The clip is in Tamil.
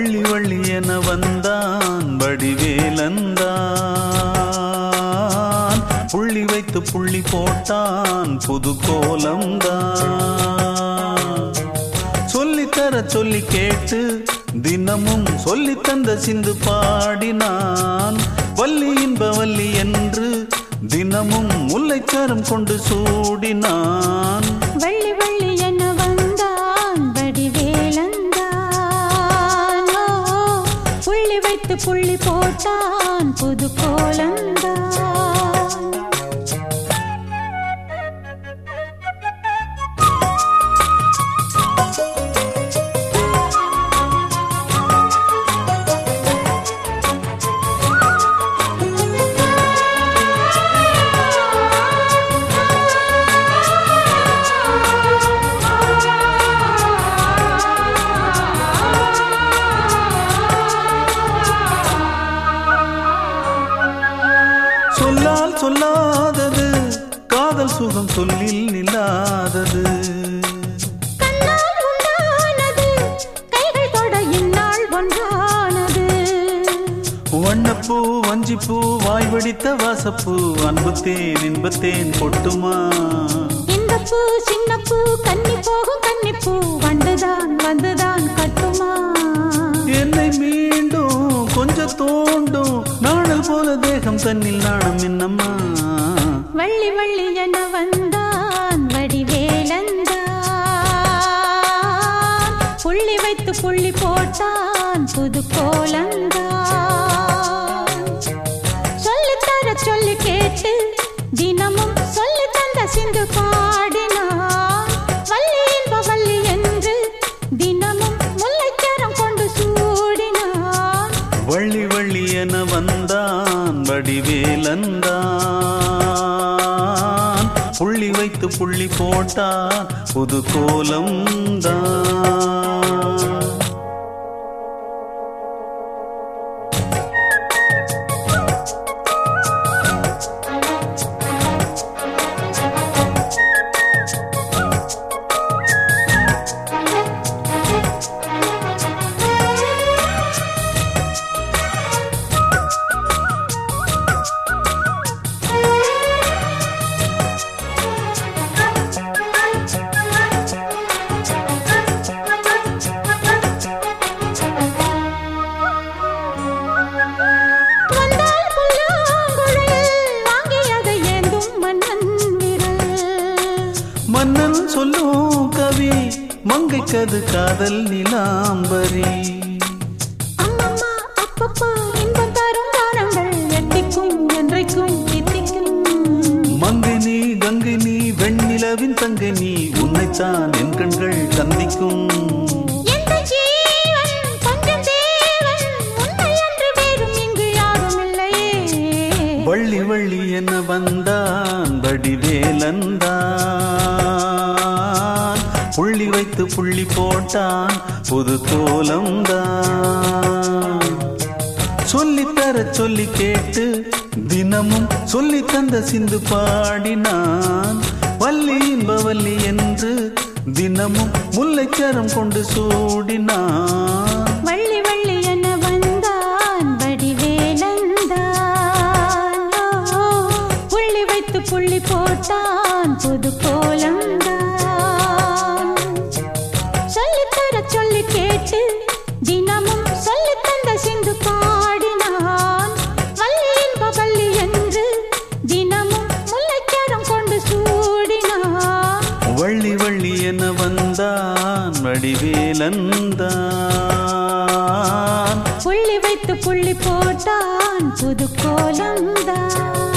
வள்ளி வள்ளி என வந்தான் வடிவேலந்தான் புள்ளி வைத்து புள்ளி போட்டான் புது கோலம்தான் சொல்லித்தர சொல்லி கேட்டு தினமும் சொல்லி தந்த சிந்து பாடினான் வள்ளி இன்ப வள்ளி என்று தினமும் முல்லைச்சரம் கொண்டு சூடினான் வள்ளி வள்ளி என வந்தான் வடிவேலந்தான் ஓ, புள்ளி வைத்து புள்ளி போட்டான் புது கோலந்தான் சொல்லால் சொல்லாதது காதல் சுகம் சொல்லில் நில்லாதது கண்ணால் உண்டானது கைகள் தொட இந்நாள் ஒன்றானது வண்ணப்பூ வஞ்சிப்பூ வாய் வடித்த வாசப்பூ அன்புத்தேன் இன்பத்தேன் பொட்டுமா இந்த பூ சின்ன பூ கன்னி போகும் கன்னிப்பூ வந்துதான் வந்துதான் கட்டுமா என்னை மீண்டும் கொஞ்சம் தோண்டும் நாணல் போல தேகம் தன்னில் நாணம் என்னம்மா வள்ளி வள்ளி என வந்தான் வடிவேலந்தான் புள்ளி வைத்து புள்ளி போட்டான் புது கோலந்தான் சொல்லித்தர சொல்லி கேட்டு தினமும் சொல்லி தந்த சிந்து பாடினான் வள்ளி இன்ப வள்ளி என்று தினமும் முல்லைச்சரம் கொண்டு சூடினான் வள்ளி வள்ளி என வந்தான் வடிவேலந்தான் புள்ளி வைத்து புள்ளி போட்டான் புது கோலம்தான் வந்தால் புல்லாங்குழல் வாங்கியதை ஏந்தும் மன்னன் விரல் மன்னன் சொல்லும் கவி மங்கைக்கது காதல் நிலாம்பரி அம்மம்மா அப்பப்பா இன்பம் தரும் காலங்கள் எட்டிக்கும் என்றைக்கும் தித்திக்கும் மங்கை நீ கங்கை நீ வெண்ணிலவின் தங்கை நீ உன்னைத்தான் என் கண்கள் சந்திக்கும் எந்த ஜீவன் கொஞ்சம் தேவன் உன்னை அன்று வேறும் இங்கு யாரும் இல்லையே வள்ளி வள்ளி என வந்தான் வடிவேலந்தான் புள்ளி வைத்து புள்ளி போட்டான் புது கோலம்தான் சொல்லித்தர சொல்லி கேட்டு தினமும் சொல்லி தந்த சிந்து பாடினான் வள்ளி இன்ப வள்ளி என்று தினமும் முல்லைச்சரம் கொண்டு சூடினான் வள்ளி வள்ளி என வந்தான் வடிவேலந்தான் ஓ, புள்ளி வைத்து புள்ளி போட்டான் புது கோலம்தான் சொல்லித்தர சொல்லி கேட்டு தினமும் சொல்லி தந்த சிந்து பாடினான் வள்ளி இன்ப வள்ளி என்று தினமும் முல்லைச்சரம் கொண்டு சூடினான் வள்ளி வள்ளி என வந்தான் வடிவேலந்தான் புள்ளி வைத்து புள்ளி போட்டான் புது கோலம்தான்